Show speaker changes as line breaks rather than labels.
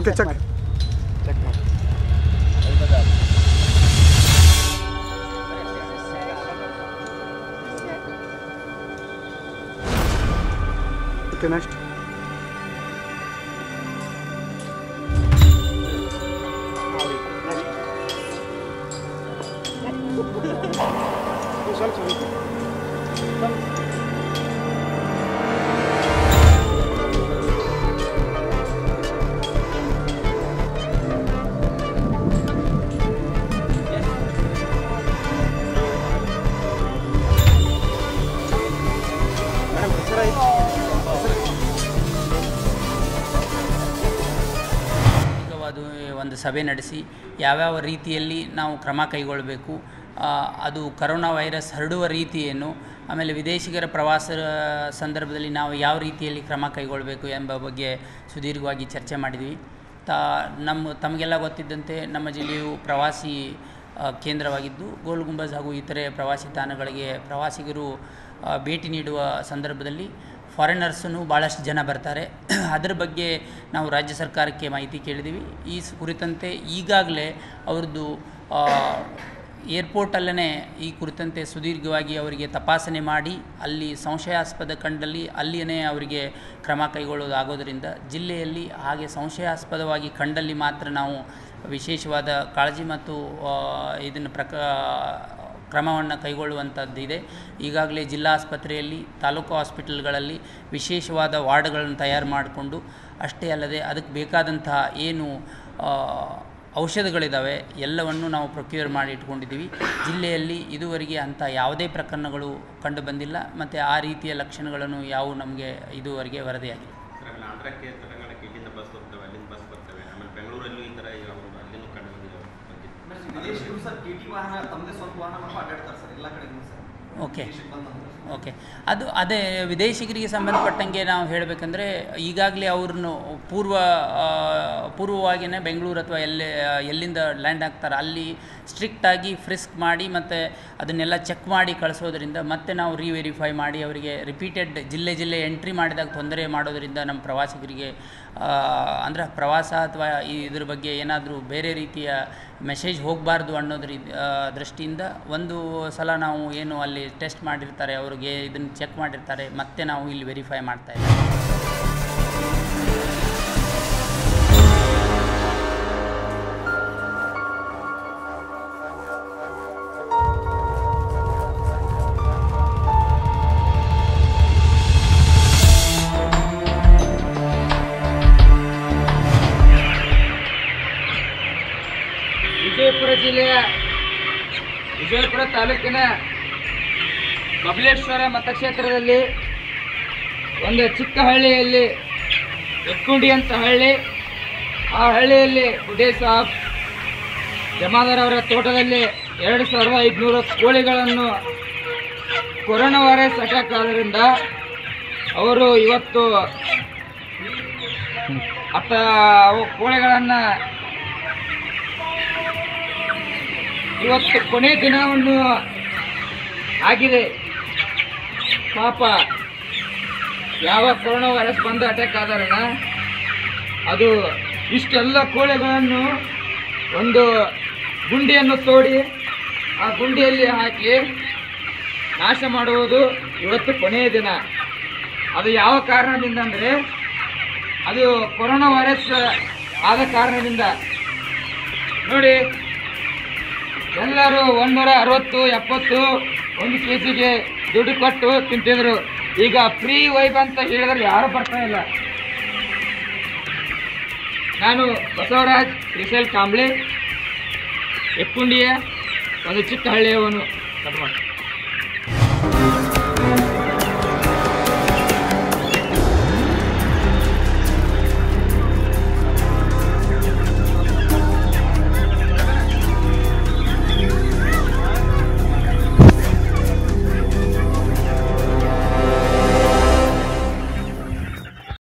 okay check
check ಮಾಡಿ
okay next ಸ್ವಲ್ಪ ಸ್ವಲ್ಪ ಮೇಡಮ್ ಹೆಸರಾಯ್ತು
ಸಾರ್ವಜನಿಕವಾದ ಒಂದು ಸಭೆ ನಡೆಸಿ ಯಾವ್ಯಾವ ರೀತಿಯಲ್ಲಿ ನಾವು ಕ್ರಮ ಕೈಗೊಳ್ಳಬೇಕು ಆ, ಅದು ಕರೋನಾ ವೈರಸ್ ಹರಡುವ ರೀತಿ ಏನು ಆಮೇಲೆ ವಿದೇಶಿಗರ ಪ್ರವಾಸ ಸಂದರ್ಭದಲ್ಲಿ ನಾವು ಯಾವ ರೀತಿಯಲ್ಲಿ ಕ್ರಮ ಕೈಗೊಳ್ಳಬೇಕು ಎಂಬ ಬಗ್ಗೆ ಸುದೀರ್ಘವಾಗಿ ಚರ್ಚೆ ಮಾಡಿದ್ವಿ ತಾ ನಮ್ಮ ತಮಗೆಲ್ಲ ಗೊತ್ತಿದ್ದಂತೆ ನಮ್ಮ ಜಿಲ್ಲೆಯು ಪ್ರವಾಸಿ ಆ, ಕೇಂದ್ರವಾಗಿದ್ದು ಗೋಲ್ ಗುಂಬಜ್ ಹಾಗೂ ಇತರೆ ಪ್ರವಾಸಿ ತಾಣಗಳಿಗೆ ಪ್ರವಾಸಿಗರು ಆ, ಭೇಟಿ ನೀಡುವ ಸಂದರ್ಭದಲ್ಲಿ ಫಾರಿನರ್ಸನ್ನು ಭಾಳಷ್ಟು ಜನ ಬರ್ತಾರೆ ಅದರ ಬಗ್ಗೆ ನಾವು ರಾಜ್ಯ ಸರ್ಕಾರಕ್ಕೆ ಮಾಹಿತಿ ಕೇಳಿದ್ದೀವಿ ಈ ಸ್- ಕುರಿತಂತೆ ಈಗಾಗಲೇ ಅವ್ರದ್ದು ಏರ್ಪೋರ್ಟಲ್ಲೇ ಈ ಕುರಿತಂತೆ ಸುದೀರ್ಘವಾಗಿ ಅವರಿಗೆ ತಪಾಸಣೆ ಮಾಡಿ ಅಲ್ಲಿ ಸಂಶಯಾಸ್ಪದ ಕಂಡಲ್ಲಿ ಅಲ್ಲಿಯೇ ಅವರಿಗೆ ಕ್ರಮ ಕೈಗೊಳ್ಳೋದಾಗೋದರಿಂದ ಜಿಲ್ಲೆಯಲ್ಲಿ ಹಾಗೆ ಸಂಶಯಾಸ್ಪದವಾಗಿ ಕಂಡಲ್ಲಿ ಮಾತ್ರ ನಾವು ವಿಶೇಷವಾದ ಕಾಳಜಿ ಮತ್ತು ಇದನ್ನು ಪ್ರಕ ಕ್ರಮವನ್ನು ಕೈಗೊಳ್ಳುವಂಥದ್ದಿದೆ ಈಗಾಗಲೇ ಜಿಲ್ಲಾಸ್ಪತ್ರೆಯಲ್ಲಿ ತಾಲೂಕು ಹಾಸ್ಪಿಟಲ್ಗಳಲ್ಲಿ ವಿಶೇಷವಾದ ವಾರ್ಡ್ಗಳನ್ನು ತಯಾರು ಮಾಡಿಕೊಂಡು ಅಷ್ಟೇ ಅಲ್ಲದೆ ಅದಕ್ಕೆ ಬೇಕಾದಂತಹ ಏನು ಆ, ಔಷಧಗಳಿದ್ದಾವೆ ಎಲ್ಲವನ್ನು ನಾವು ಪ್ರೊಕ್ಯೂರ್ ಮಾಡಿ ಇಟ್ಕೊಂಡಿದ್ದೀವಿ ಜಿಲ್ಲೆಯಲ್ಲಿ ಇದುವರೆಗೆ ಅಂಥ ಯಾವುದೇ ಪ್ರಕರಣಗಳು ಕಂಡು ಬಂದಿಲ್ಲ ಮತ್ತು ಆ ರೀತಿಯ ಲಕ್ಷಣಗಳನ್ನು ಯಾವುವು ನಮಗೆ ಇದುವರೆಗೆ ವರದಿಯಾಗಿಲ್ಲ
ಸರ್ ಆಮೇಲೆ ಆಂಧ್ರಕ್ಕೆ ತೆಲಂಗಾಣಕ್ಕೆ ಇಲ್ಲಿಂದ ಬಸ್ ಹೋಗ್ತವೆ ಅಲ್ಲಿಂದ ಬಸ್ ಬರ್ತವೆ ಆಮೇಲೆ ಬೆಂಗಳೂರಲ್ಲೂ ಈ ಥರ ಯಾವ ಅಲ್ಲಿನೂ ಕಂಡು ಬಂದಿದ್ದಾವೆ
ವಿದೇಶಿಗರು ಸರ್ ಟಿ ಟಿ ವಾಹನ ತಮ್ಮದೇ ಸ್ವಂತ ವಾಹನ ಮಾಡ್ಕೊಂಡು ಅಡ್ಡಾಡ್ತಾರೆ ಸರ್ ಎಲ್ಲ ಕಡೆಗೂ ಸರ್
ಓಕೆ
ದೇಶಕ್ಕೆ ಬಂದಂದ್ರೆ
ಓಕೆ ಅದು ಅದೇ ವಿದೇಶಿಗರಿಗೆ ಸಂಬಂಧಪಟ್ಟಂಗೆ ನಾವು ಹೇಳಬೇಕಂದ್ರೆ ಈಗಾಗಲೇ ಅವ್ರನ್ನು ಪೂರ್ವ ಆ, ಪೂರ್ವವಾಗಿಯೇ ಬೆಂಗಳೂರು ಅಥವಾ ಎಲ್ಲೇ ಎಲ್ಲಿಂದ ಲ್ಯಾಂಡ್ ಆಗ್ತಾರೆ ಅಲ್ಲಿ ಸ್ಟ್ರಿಕ್ಟಾಗಿ ಫ್ರಿಸ್ಕ್ ಮಾಡಿ ಮತ್ತು ಅದನ್ನೆಲ್ಲ ಚೆಕ್ ಮಾಡಿ ಕಳಿಸೋದ್ರಿಂದ ಮತ್ತೆ ನಾವು ರೀವೆರಿಫೈ ಮಾಡಿ ಅವರಿಗೆ ರಿಪೀಟೆಡ್ ಜಿಲ್ಲೆ ಜಿಲ್ಲೆ ಎಂಟ್ರಿ ಮಾಡಿದಾಗ ತೊಂದರೆ ಮಾಡೋದರಿಂದ ನಮ್ಮ ಪ್ರವಾಸಿಗರಿಗೆ ಅಂದರೆ ಪ್ರವಾಸ ಅಥವಾ ಈ ಇದ್ರ ಬಗ್ಗೆ ಏನಾದರೂ ಬೇರೆ ರೀತಿಯ ಮೆಸೇಜ್ ಹೋಗಬಾರ್ದು ಅನ್ನೋದ್ರ ಇದ್- ಆ, ದೃಷ್ಟಿಯಿಂದ ಒಂದು ಸಲ ನಾವು ಏನು ಅಲ್ಲಿ ಟೆಸ್ಟ್ ಮಾಡಿರ್ತಾರೆ ಅವ್ರಿಗೆ ಇದನ್ನು ಚೆಕ್ ಮಾಡಿರ್ತಾರೆ ಮತ್ತೆ ನಾವು ಇಲ್ಲಿ ವೆರಿಫೈ ಮಾಡ್ತಾ ಇದ್ದೀವಿ
ವಿಜಯಪುರ ಜಿಲ್ಲೆಯ ವಿಜಯಪುರ ತಾಲೂಕಿನ ಬಬಲೇಶ್ವರ ಮತಕ್ಷೇತ್ರದಲ್ಲಿ ಒಂದು ಚಿಕ್ಕ ಹಳ್ಳಿಯಲ್ಲಿ ಎಕ್ಕುಂಡಿ ಅಂತ ಹಳ್ಳಿ ಆ ಹಳ್ಳಿಯಲ್ಲಿ ಉಡೇ ಸಾಬ್ ಜಮಾದಾರ್ ಅವರ ತೋಟದಲ್ಲಿ ಎರಡು ಸಾವಿರದ ಐದುನೂರು ಕೋಳಿಗಳನ್ನು ಕೊರೋನಾ ವೈರಸ್ ಅಟ್ಯಾಕ್ ಆದ್ರಿಂದ ಅವರು ಇವತ್ತು ಅತ್ತ ಅವು ಕೋಳಿಗಳನ್ನು ಇವತ್ತು ಕೊನೆ ದಿನವನ್ನು ಆಗಿದೆ ಪಾಪ ಯಾವ ಕೊರೋನಾ ವೈರಸ್ ಬಂದು ಅಟ್ಯಾಕ್ ಆದಾರಣ ಅದು ಇಷ್ಟೆಲ್ಲ ಕೋಳೆಗಳನ್ನು ಒಂದು ಗುಂಡಿಯನ್ನು ತೋಡಿ ಆ ಗುಂಡಿಯಲ್ಲಿ ಹಾಕಿ ನಾಶ ಮಾಡುವುದು ಇವತ್ತು ಕೊನೆಯ ದಿನ ಅದು ಯಾವ ಕಾರಣದಿಂದ ಅಂದರೆ ಅದು ಕೊರೋನಾ ವೈರಸ್ ಆದ ಕಾರಣದಿಂದ ನೋಡಿ ಎಲ್ಲರೂ ಒಂದೂರ ಅರವತ್ತು ಎಪ್ಪತ್ತು ಒಂದು ಕೆ ಜಿಗೆ ದುಡ್ಡು ಕೊಟ್ಟು ತಿಂತಿದ್ರು ಈಗ ಫ್ರೀ ವೈಬ್ ಅಂತ ಹೇಳಿದ್ರೆ ಯಾರು ಬರ್ತಾ ಇಲ್ಲ ನಾನು ಬಸವರಾಜ್ ರಿಸಲ್ ಕಾಂಬ್ಳೆ ಎಕ್ಕುಂಡಿಯ ಒಂದು ಚಿಕ್ಕ ಹಳ್ಳಿಯವನು